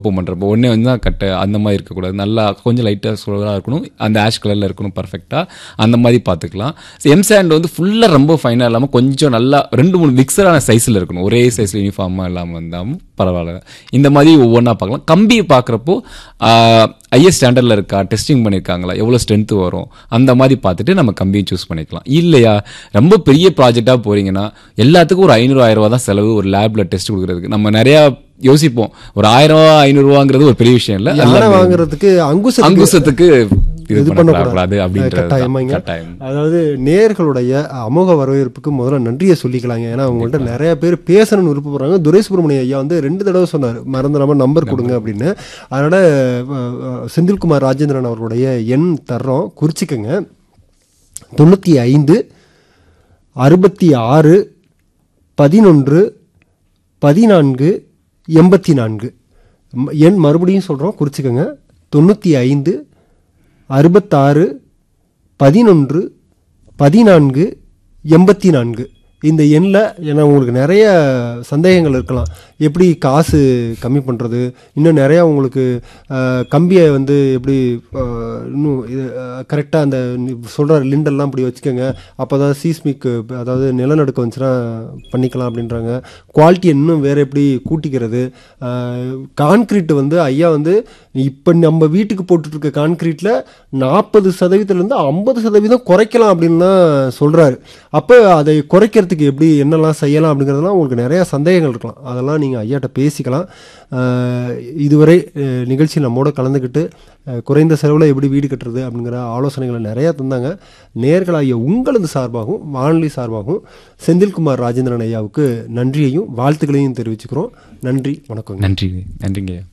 open பண்ணுறப்போ ஒன்றே வந்து தான் கட்டு அந்த மாதிரி இருக்கக்கூடாது நல்லா கொஞ்சம் லைட்டாக சோலாக இருக்கணும் அந்த ஆஷ் கலரில் இருக்கணும் பர்ஃபெக்டாக அந்த மாதிரி பார்த்துக்கலாம் எம் சாண்ட் வந்து ஃபுல்லாக ரொம்ப ஃபைனாக இல்லாமல் கொஞ்சம் நல்லா ரெண்டு மூணு மிக்சரான சைஸில் இருக்கணும் ஒரே சைஸில் யூனிஃபார்மாக இல்லாமல் இருந்தாலும் பரவாயில்ல இந்த மாதிரி ஒவ்வொன்றா பார்க்கலாம் கம்பியை பார்க்குறப்போ ஐஎஸ் ஸ்டாண்டர்டில் இருக்கா டெஸ்டிங் பண்ணியிருக்காங்களா எவ்வளோ ஸ்ட்ரென்த்து வரும் அந்த மாதிரி பார்த்துட்டு நம்ம கம்பியை சூஸ் பண்ணிக்கலாம் இல்லையா ரொம்ப பெரிய ப்ராஜெக்டாக போகிறீங்கன்னா எல்லாத்துக்கும் ஒரு ஐநூறு ஆயிரம் ரூபா தான் செலவு ஒரு லேபில் டெஸ்ட் கொடுக்குறதுக்கு நம்ம நிறையா யோசிப்போம் ஒரு ஆயிரம் ரூபா ஐநூறுரூவாங்கிறது ஒரு பெரிய விஷயம் இல்லை யானை வாங்குறதுக்கு அங்குச அங்குசத்துக்கு இது இது பண்ணக்கூடாது பண்ணக்கூடாது அப்படின்றது கட்டாயமாங்க கட்டாயம் அதாவது நேர்களுடைய அமோக வரவேற்புக்கு முதல்ல நன்றியை சொல்லிக்கலாங்க ஏன்னா அவங்கள்ட்ட நிறைய பேர் பேசணும்னு விருப்பப்படுறாங்க துரை சுப்பிரமணிய ஐயா வந்து ரெண்டு தடவை சொன்னார் மறந்துடாம நம்பர் கொடுங்க அப்படின்னு அதனால அஹ், அஹ், செந்தில்குமார் ராஜேந்திரன் அவர்களுடைய எண் தர்றோம் குறிச்சிக்கங்க தொண்ணூற்றி ஐந்து அறுபத்தி ஆறு பதினொன்று பதினான்கு எண்பத்தி நான்கு ம- எண் மறுபடியும் சொல்கிறோம் குறிச்சிக்கோங்க தொண்ணூற்றி ஐந்து அறுபத்தாறு பதினொன்று பதினான்கு எண்பத்தி நான்கு இந்த எண்ணில் ஏன்னா உங்களுக்கு நிறைய சந்தேகங்கள் இருக்கலாம் எப்படி காசு கம்மி பண்ணுறது இன்னும் நிறையா உங்களுக்கு அஹ், கம்பியை வந்து எப்படி அஹ், இன்னும் இது கரெக்டாக அந்த சொல்கிற லிண்டெல்லாம் இப்படி வச்சுக்கோங்க அப்போ தான் சீஸ்மிக் அதாவது நிலநடுக்கம் வந்துச்சுன்னா பண்ணிக்கலாம் அப்படின்றாங்க குவாலிட்டி இன்னும் வேறு எப்படி கூட்டிக்கிறது கான்க்ரீட் வந்து ஐயா வந்து இப்போ நம்ம வீட்டுக்கு போட்டுட்டு இருக்க கான்க்ரீட்டில் நாற்பது சதவீதத்துலேருந்து ஐம்பது சதவீதம் குறைக்கலாம் அப்படின்னு தான் சொல்கிறாரு அப்போ அதை குறைக்கிறதுக்கு எப்படி என்னெல்லாம் செய்யலாம் அப்படிங்கிறதெல்லாம் உங்களுக்கு நிறையா சந்தேகங்கள் இருக்கலாம் அதெல்லாம் நீங்கள் ஐயாட்ட பேசிக்கலாம் அஹ், இதுவரை அஹ், நிகழ்ச்சியில் நம்மோட கலந்துக்கிட்டு அஹ், குறைந்த செலவில் எப்படி வீடு கட்டுறது அப்படிங்கிற ஆலோசனைகளை நிறையா தந்தாங்க நேர்களாகிய உங்களது சார்பாகவும் வானொலி சார்பாகவும் செந்தில்குமார் ராஜேந்திரன் ஐயாவுக்கு நன்றியையும் வாழ்த்துக்களையும் தெரிவிச்சுக்கிறோம் நன்றி வணக்கங்க நன்றி நன்றிங்க